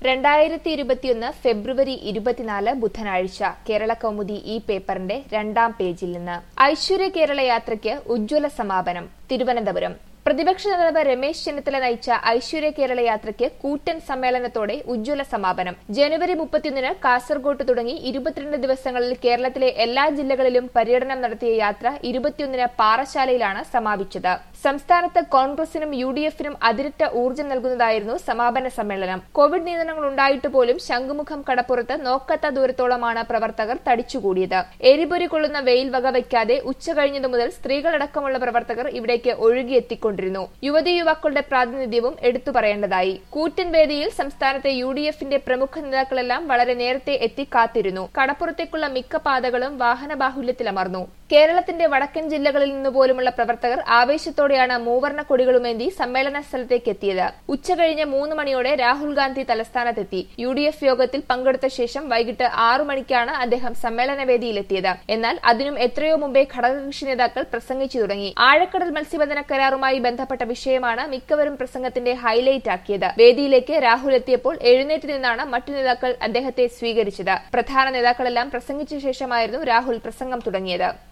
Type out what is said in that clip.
രണ്ടായിരത്തി ഇരുപത്തിയൊന്ന് ഫെബ്രുവരി ഇരുപത്തിനാല് ബുധനാഴ്ച കേരള കൗമുദി ഈ പേപ്പറിന്റെ രണ്ടാം പേജിൽ നിന്ന് ഐശ്വര്യ കേരള യാത്രയ്ക്ക് ഉജ്ജ്വല സമാപനം തിരുവനന്തപുരം പ്രതിപക്ഷ നേതാവ് രമേശ് ചെന്നിത്തല നയിച്ച ഐശ്വര്യ കേരള യാത്രയ്ക്ക് കൂറ്റൻ സമ്മേളനത്തോടെ ഉജ്ജ്വല സമാപനം ജനുവരി മുപ്പത്തിയൊന്നിന് കാസർഗോട്ട് തുടങ്ങി ഇരുപത്തിരണ്ട് ദിവസങ്ങളിൽ കേരളത്തിലെ എല്ലാ ജില്ലകളിലും പര്യടനം നടത്തിയ യാത്ര ഇരുപത്തിയൊന്നിന് പാറശാലയിലാണ് സമാപിച്ചത് സംസ്ഥാനത്ത് കോൺഗ്രസിനും യു ഡി എഫിനും അതിരിട്ട ഊർജ്ജം നൽകുന്നതായിരുന്നു സമാപന സമ്മേളനം കോവിഡ് നിയന്ത്രണങ്ങൾ ഉണ്ടായിട്ട് പോലും ശംഖുമുഖം കടപ്പുറത്ത് നോക്കത്ത ദൂരത്തോളമാണ് പ്രവർത്തകർ തടിച്ചുകൂടിയത് എരിപൊരി കൊള്ളുന്ന വെയിൽ വകവയ്ക്കാതെ ഉച്ച കഴിഞ്ഞതു മുതൽ സ്ത്രീകളടക്കമുള്ള പ്രവർത്തകർ ഇവിടേക്ക് ഒഴുകിയെത്തിക്കൊണ്ടിരുന്നു യുവതി യുവാക്കളുടെ പ്രാതിനിധ്യവും എടുത്തു പറയേണ്ടതായി കൂറ്റൻ വേദിയിൽ സംസ്ഥാനത്തെ യു ഡി എഫിന്റെ പ്രമുഖ നേതാക്കളെല്ലാം വളരെ നേരത്തെ എത്തി കാത്തിരുന്നു കടപ്പുറത്തേക്കുള്ള മിക്ക പാതകളും വാഹന ബാഹുല്യത്തിലമർന്നു കേരളത്തിന്റെ വടക്കൻ ജില്ലകളിൽ നിന്ന് പോലുമുള്ള പ്രവർത്തകർ ആവേശത്തോടെയാണ് മൂവർണ്ണ കൊടികളുമേന്തി സമ്മേളന സ്ഥലത്തേക്ക് എത്തിയത് ഉച്ചകഴിഞ്ഞ് മൂന്ന് മണിയോടെ രാഹുൽ ഗാന്ധി തലസ്ഥാനത്തെത്തി യു ഡി എഫ് യോഗത്തിൽ പങ്കെടുത്ത ശേഷം വൈകിട്ട് ആറു മണിക്കാണ് അദ്ദേഹം സമ്മേളന വേദിയിലെത്തിയത് എന്നാൽ അതിനും എത്രയോ മുമ്പേ ഘടകകക്ഷി നേതാക്കൾ പ്രസംഗിച്ചു തുടങ്ങി ആഴക്കടൽ മത്സ്യബന്ധന കരാറുമായി ബന്ധപ്പെട്ട വിഷയമാണ് മിക്കവരും പ്രസംഗത്തിന്റെ ഹൈലൈറ്റ് ആക്കിയത് വേദിയിലേക്ക് രാഹുൽ എത്തിയപ്പോൾ എഴുന്നേറ്റ് നിന്നാണ് മറ്റു നേതാക്കൾ അദ്ദേഹത്തെ സ്വീകരിച്ചത് പ്രധാന നേതാക്കളെല്ലാം പ്രസംഗിച്ച ശേഷമായിരുന്നു രാഹുൽ പ്രസംഗം തുടങ്ങിയത്